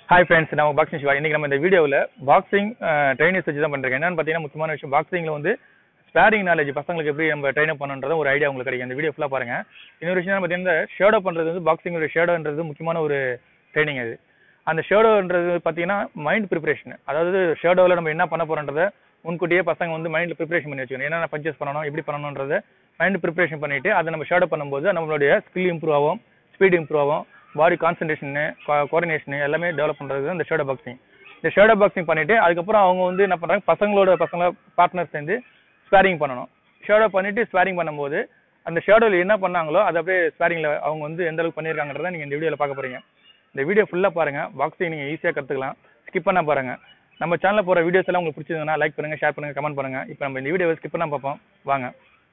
hi friends நம்ம boxing Siva இன்னைக்கு நம்ம இந்த வீடியோவில் பாக்ஸிங் ட்ரைனிங்ஸ் வச்சு தான் பண்ணுறேன் என்னன்னு பார்த்தீங்கன்னா முக்கியமான விஷயம் பாக்ஸிங்கில் வந்து ஸ்பேரிங் நாலேஜ் பசங்களுக்கு எப்படி நம்ம ட்ரைன் அப் பண்ணுன்றத ஒரு ஐடியா உங்களுக்கு கிடைக்கும் இந்த வீடியோ ஃபுல்லாக பாருங்க இன்னொரு விஷயம் பார்த்தீங்கன்னா ஷேடோ பண்ணுறது வந்து பாக்ஸிங்கோட ஷேடோன்றது முக்கியமான ஒரு ட்ரைனிங் அது அந்த ஷேடோன்றது பார்த்தீங்கன்னா மைண்ட் ப்ரிப்பரேஷன் அதாவது ஷேடோவில் நம்ம என்ன பண்ண போகிறோன்றத முன்கூட்டியே பசங்க வந்து மைண்டில் ப்ரிப்பரேஷன் பண்ணி வச்சுக்கணும் என்னென்ன பஞ்சஸ் பண்ணணும் எப்படி பண்ணணுன்றத மைண்ட் ப்ரிப்பரேஷன் பண்ணிட்டு அதை நம்ம ஷேடோ பண்ணும்போது நம்மளுடைய ஸ்கில் இம்ப்ரூவ் ஆகும் ஸ்பீட் இம்ப்ரூவ் ஆகும் பாடி கான்சன்ட்ரேஷனு கோஆர்டினேஷன் எல்லாமே டெவலப் பண்ணுறது தான் இந்த ஷேடோ பாக்ஸிங் இந்த ஷேடோ பாக்ஸிங் பண்ணிட்டு அதுக்கப்புறம் அவங்க வந்து என்ன பண்ணுறாங்க பசங்களோட பசங்க பார்ட்னர் சேர்ந்து ஸ்பேரிங் பண்ணணும் ஷேடோ பண்ணிட்டு ஸ்பேரிங் பண்ணும்போது அந்த ஷேடோவில் என்ன பண்ணாங்களோ அதை அப்படியே ஸ்பேரிங்கில் அவங்க வந்து எந்த அளவுக்கு பண்ணியிருக்காங்கன்றத நீங்கள் இந்த வீடியோவில் பார்க்க போறீங்க இந்த வீடியோ ஃபுல்லாக பாருங்க பாக்ஸிங் நீங்கள் ஈஸியாக கற்றுக்கலாம் ஸ்கிப் பண்ண பாருங்க நம்ம சேனலில் போகிற வீடியோஸ் எல்லாம் உங்களுக்கு பிடிச்சதுன்னா லைக் பண்ணுங்க ஷேர் பண்ணுங்க கமெண்ட் பண்ணுங்க இப்போ நம்ம இந்த வீடியோவை ஸ்கிப் பண்ண பார்ப்போம் வாங்க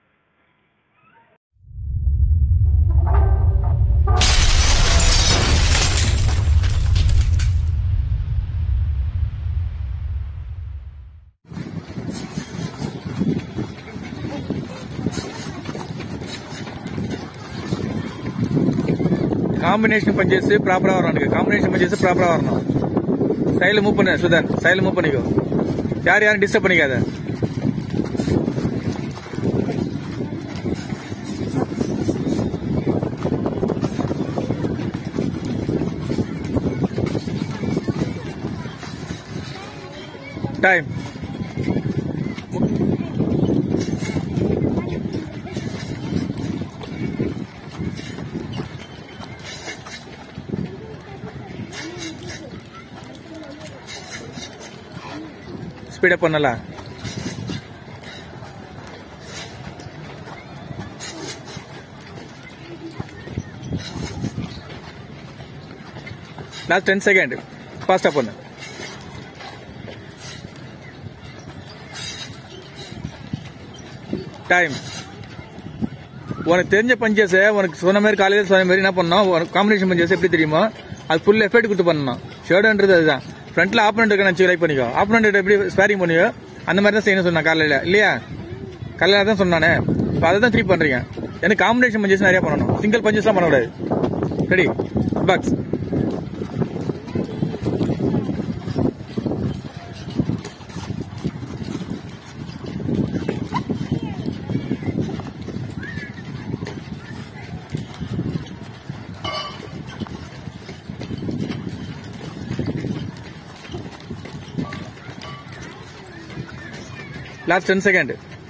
காம்பினேஷன் பஞ்சஸ் ப்ராப்பரா வரணும் எனக்கு காம்பினேஷன் பஞ்சஸ் ப்ராப்பரா வரணும் சைடில் மூவ் பண்ணு சுதன் சைடில் மூவ் பண்ணிக்கோ யார் யாரும் டிஸ்டர்ப் பண்ணிக்காத டைம் ஸ்பீடப் பண்ணல லாஸ்ட் டென் செகண்ட் ஃபாஸ்டா பண்ணு டைம் உனக்கு தெரிஞ்ச பஞ்சஸ் உனக்கு சொன்ன மாதிரி காலையில சொன்ன மாதிரி என்ன பண்ணணும் உனக்கு காம்பினேஷன் பஞ்சஸ் எப்படி தெரியுமோ அது ஃபுல் எஃபெக்ட் கொடுத்து பண்ணணும் ஷேர்டுன்றது அதுதான் ஃப்ரண்ட்ல ஆப்பனண்ட் இருக்க நினச்சி லைக் பண்ணிக்கோ ஆப்பனண்ட் எப்படி ஸ்பேரிங் பண்ணியோ அந்த மாதிரி தான் செய்யணும் சொன்னேன் காலையில இல்லையா காலையில தான் சொன்னானே இப்போ அதை தான் த்ரீ பண்றீங்க எனக்கு காம்பினேஷன் பஞ்சஸ் நிறைய பண்ணணும் சிங்கிள் பஞ்சஸ்லாம் பண்ணக்கூடாது ready box last ten second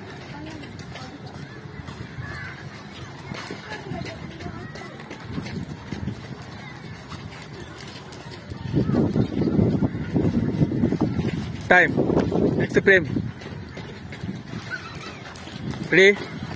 time next Prem ready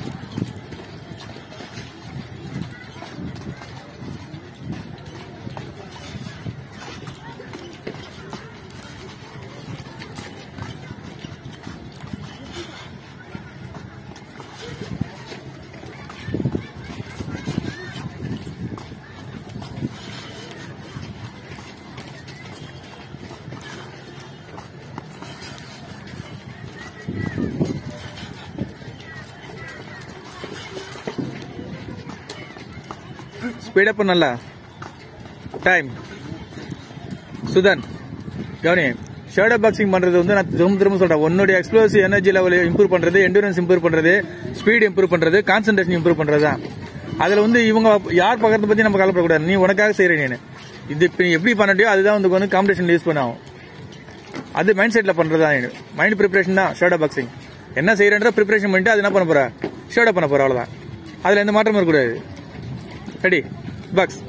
speed up பண்ணல டைம் சுதன் கவனி ஷேடோ பாக்ஸிங் பண்றது வந்து நான் திரும்ப திரும்ப சொல்றேன் உன்னுடைய எக்ஸ்ப்ளோசிவ் எனர்ஜி லெவல் இம்ப்ரூவ் பண்றது எண்டூரன்ஸ் இம்ப்ரூவ் பண்றது ஸ்பீட் இம்ப்ரூவ் பண்றது கான்சன்ட்ரேஷன் இம்ப்ரூவ் பண்றது தான் அதுல வந்து இவங்க யார் பக்கத்தை பத்தி நம்ம கவலைப்படக்கூடாது நீ உனக்காக செய்யற நீ இது இப்ப நீ எப்படி பண்ணட்டியோ அதுதான் வந்து வந்து காம்படிஷன் யூஸ் பண்ண ஆகும் அது மைண்ட் செட்ல பண்றதா மைண்ட் ப்ரிப்பரேஷன் தான் ஷேடோ பாக்ஸிங் என்ன செய்யறன்ற ப்ரிப்பரேஷன் பண்ணிட்டு அது என்ன பண்ண போற ஷேடோ பண்ண போற அவ்வளவுதான் அதுல எந்த மாற்றமும் இருக்கக்கூடாது ready box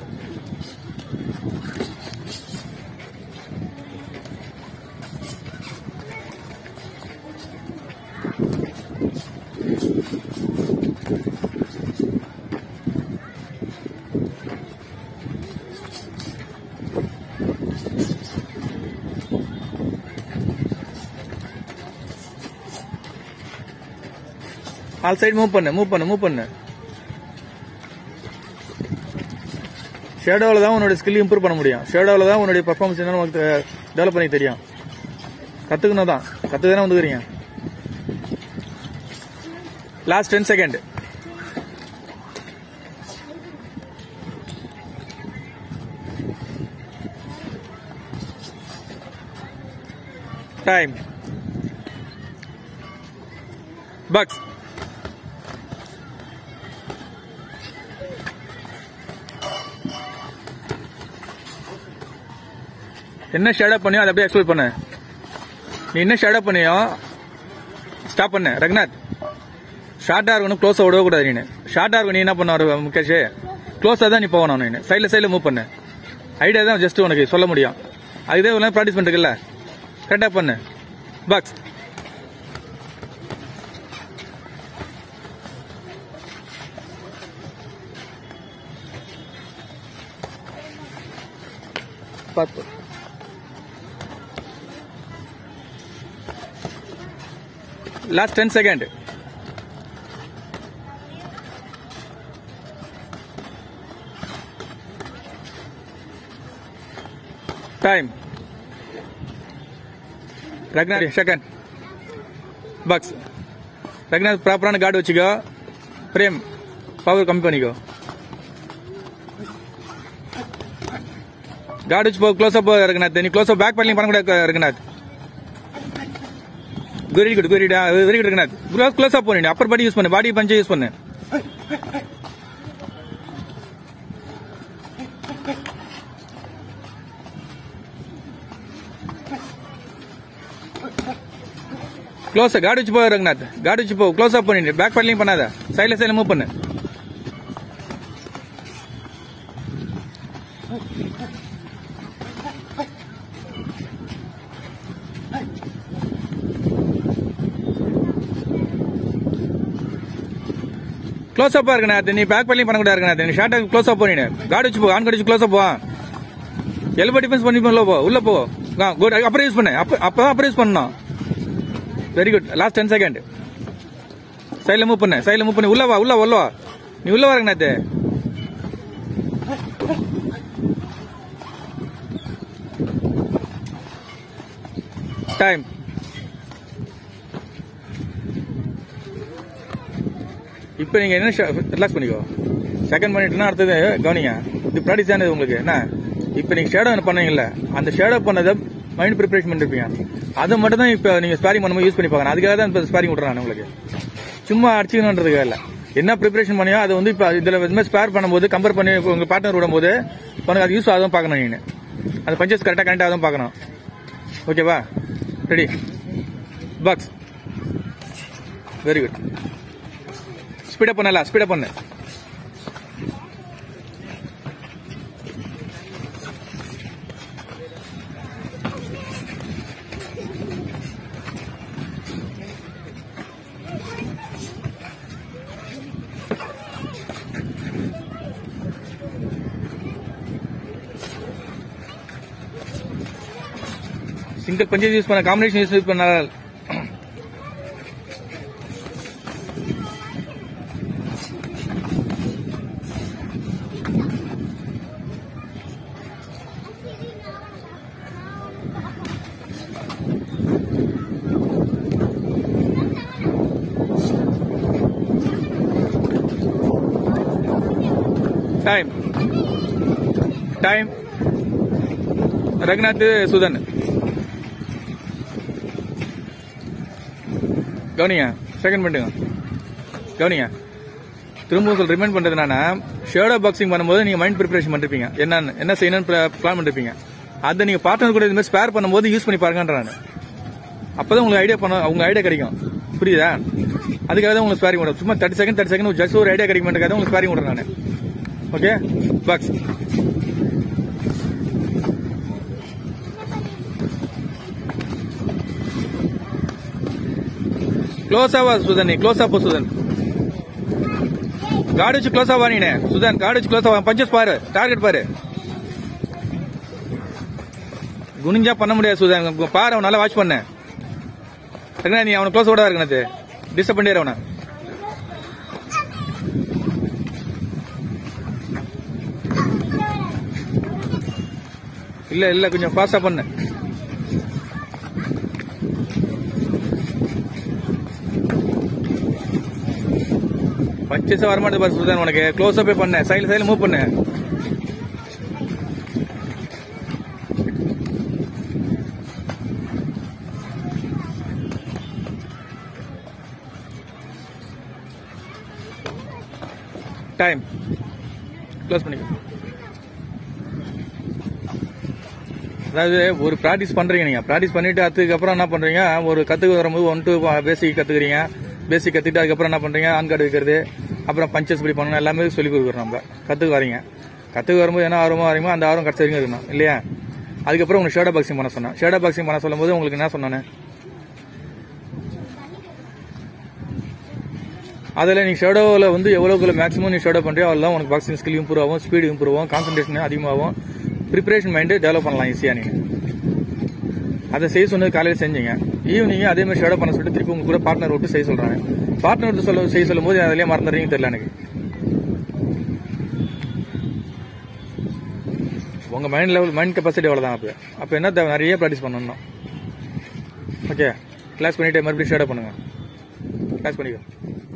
all side move பண்ணு மூவ் பண்ணு மூவ் பண்ணு ஷேடோவில் தான் உன்னோட ஸ்கில் இம்ப்ரூவ் பண்ண முடியும் ஷேடோவில் தான் உன்னுடைய பர்ஃபார்மன்ஸ் என்னன்னு உனக்கு டெவலப் பண்ணி தெரியும் கற்றுக்கணும் தான் கற்றுக்க தானே வந்துக்கிறீங்க லாஸ்ட் டென் செகண்ட் டைம் பக்ஸ் என்ன ஷேட் அப் பண்ணியோ அதை அப்படியே எக்ஸ்பிளைன் பண்ணு நீ என்ன ஷேட் அப் பண்ணியோ ஸ்டாப் பண்ண ரகுநாத் ஷார்ட்டாக இருக்கணும் க்ளோஸாக விடக்கூடாது நீ ஷார்ட்டாக இருக்கும் நீ என்ன பண்ண முகேஷ் க்ளோஸாக தான் நீ போகணும் நீ சைடில் சைடில் மூவ் பண்ணு ஐடியா தான் ஜஸ்ட் உனக்கு சொல்ல முடியும் அதுதே ஒரு ப்ராக்டிஸ் பண்ணிருக்குல்ல கரெக்டாக பண்ணு பாக்ஸ் பார்த்து last ten second time Raghunath second box Raghunath ப்ராப்பரான கார்டு வச்சுக்கோ பிரேம் பவர் கம்மி பண்ணிக்கோ கார்டு வச்சு போ க்ளோஸ் அப் ரகுநாத் நீ க்ளோஸ் அப் பேக் பண்ணி பண்ணக்கூடாது Raghunath very good very very good Raghunath close close up பண்ணி அப்பர் பாடி யூஸ் பண்ணு பாடி பஞ்சை யூஸ் பண்ணு க்ளோஸ் கார்டு வச்சு போ ரகுநாத் கார்டு வச்சு போ க்ளோஸ் அப் பண்ணிட்டு பேக் பண்ணலையும் பண்ணாத சைடில் சைடில் மூவ் பண்ணு க்ளோஸ் அப்பா இருக்கணும் நீ பேக் பண்ணி பண்ணக்கூடாது இருக்கணும் நீ ஷார்ட்டா க்ளோஸ் அப் பண்ணிடு கார்டு வச்சு போ ஆன் கடிச்சு க்ளோஸ் அப் போ எல்போ டிஃபென்ஸ் பண்ணி உள்ள போ உள்ள போ குட் அப்புறம் யூஸ் பண்ணு அப்ப அப்பதான் அப்புறம் யூஸ் பண்ணணும் very good last ten second சைடில் மூவ் பண்ணு சைடில் மூவ் பண்ணி உள்ள வா உள்ள வா, உள்ள வா நீ உள்ள வரங்க நாத்து டைம் இப்போ நீங்க என்ன ரிலாக்ஸ் பண்ணிக்கோ செகண்ட் பண்ணிட்டுனா அடுத்தது கவனிங்க இது ப்ராக்டிஸ் தானே இது உங்களுக்கு என்ன இப்போ நீங்க ஷேடோ பண்ணீங்கல்ல அந்த ஷேடோ பண்ணதை மைண்ட் ப்ரிப்பரேஷன் பண்ணிருப்பீங்க அதை மட்டும் தான் இப்போ நீங்க ஸ்பாரிங் பண்ணும்போது யூஸ் பண்ணி பார்க்கணும் அதுக்காக தான் இப்போ ஸ்பாரிங் விட்றேன் நான் உங்களுக்கு சும்மா அடிச்சுக்கணுன்றதுக்காக இல்லை என்ன ப்ரிப்பரேஷன் பண்ணியோ அதை வந்து இப்போ இதில் இதுமாதிரி ஸ்பேர் பண்ணும்போது கம்பேர் பண்ணி இப்போ உங்க பார்ட்னர் விடும்போது உனக்கு அது யூஸ் ஆகும் பார்க்கணும் நீங்க அந்த பஞ்சஸ் கரெக்டாக கனெக்ட் ஆகும் பார்க்கணும் ஓகேவா ready box very good speed up பண்ணல ஸ்பீடப் பண்ணு சிங்கிள் பஞ்சஸ் யூஸ் பண்ண காம்பினேஷன் யூஸ் பண்ண டைம் டைம் ரகுநாத் சுதன் கவனிங்க செகண்ட் பண்ணுங்க கவனிங்க திரும்பவும் சொல் ரிமைண்ட் பண்றது என்னன்னா ஷேடோ பாக்ஸிங் பண்ணும்போது நீங்க மைண்ட் ப்ரிப்பரேஷன் பண்ணிருப்பீங்க என்னன்னு என்ன செய்யணும்னு பிளான் பண்ணிருப்பீங்க அதை நீங்க பார்ட்னர் கூட இதுமாதிரி ஸ்பேர் பண்ணும்போது யூஸ் பண்ணி பாருங்கன்ற நான் அப்பதான் உங்களுக்கு ஐடியா பண்ண உங்க ஐடியா கிடைக்கும் புரியுதா அதுக்காக தான் உங்களுக்கு ஸ்பேரிங் விடும் சும்மா thirty second thirty second just ஒரு ஐடியா கிடைக்குமென்றக்காக உங்களுக்கு ஸ்பேரிங் விடுறேன் நான் ஓகே பாக்ஸ் க்ளோஸ் ஆவா சுதன் நீ க்ளோஸ் ஆப்போ சுதன் கார்டு வச்சு க்ளோஸ் ஆவா நீனே சுதன் கார்டு வச்சு க்ளோஸ் ஆவா பஞ்சஸ் பாரு டார்கெட் பாரு குனிஞ்சா பண்ண முடியாது சுதன் உங்க பாரு அவன் நல்லா வாட்ச் பண்ண ரங்கனா நீ அவனை க்ளோஸ் விட இருக்கனது டிஸ்டர்ப் பண்ணிடுற அவனை இல்ல இல்ல கொஞ்சம் ஃபாஸ்டா பண்ணு பஞ்சஸ் வரமாட்டேது பாரு சுல்தான் உனக்கு க்ளோஸ் அப்பே பண்ண சைடுல சைடுல மூவ் பண்ணு டைம் க்ளோஸ் பண்ணிக்கோ அதாவது ஒரு ப்ராக்டிஸ் பண்றீங்க நீங்க ப்ராக்டிஸ் பண்ணிட்டு அதுக்கப்புறம் என்ன பண்றீங்க ஒரு கத்துக்க வரும்போது ஒன் டூ பேசிக் கத்துக்கிறீங்க பேசிக் கத்துக்கிட்டு அதுக்கப்புறம் என்ன பண்றீங்க ஆன் கார்டு வைக்கிறது அப்புறம் பஞ்சஸ் இப்படி பண்ணணும் எல்லாமே சொல்லி கொடுக்குறோம் நம்ம கத்துக்க வரீங்க கத்துக்க வரும்போது என்ன ஆர்வமா வரீங்களோ அந்த ஆர்வம் கடைசி வரைக்கும் இருக்கணும் இல்லையா அதுக்கப்புறம் உங்களுக்கு ஷேடோ பாக்ஸிங் பண்ண சொன்னேன் ஷேடோ பாக்ஸிங் பண்ண சொல்லும்போது உங்களுக்கு என்ன சொன்னானே அதில் நீ ஷேடோவில் வந்து எவ்வளோக்குள்ள மேக்ஸிமம் நீ ஷேடோ பண்ணுறியோ அவ்வளோ உனக்கு பாக்ஸிங் ஸ்கில் இம்ப்ரூவ் ஆகும் ஸ்பீடு இம்ப்ரூவ் ஆகும் கான்சன்ட்ரேஷன் அதிகமாகும் ப்ரிப்பரேஷன் மைண்டு டெவலப் பண்ணலாம் ஈஸியாக நீங்கள் அதை செய்ய சொன்னது காலையில் செஞ்சீங்க ஈவினிங் அதே மாதிரி ஷேடோ பண்ண சொல்லிட்டு திருப்பி உங்க கூட பார்ட்னர் விட்டு செய்ய சொல்கிறாங்க பார்ட்னர் விட்டு சொல்ல செய்ய சொல்லும் போது அதிலே மறந்துடுறீங்க தெரியல எனக்கு உங்கள் மைண்ட் லெவல் மைண்ட் கெப்பாசிட்டி அவ்வளோதான் அப்போ அப்போ என்ன தேவை நிறைய ப்ராக்டிஸ் பண்ணணும் ஓகே கிளாஸ் பண்ணிவிட்டு மறுபடியும் ஷேடோ பண்ணுங்கள் கிளாஸ் பண்ணிக்கோ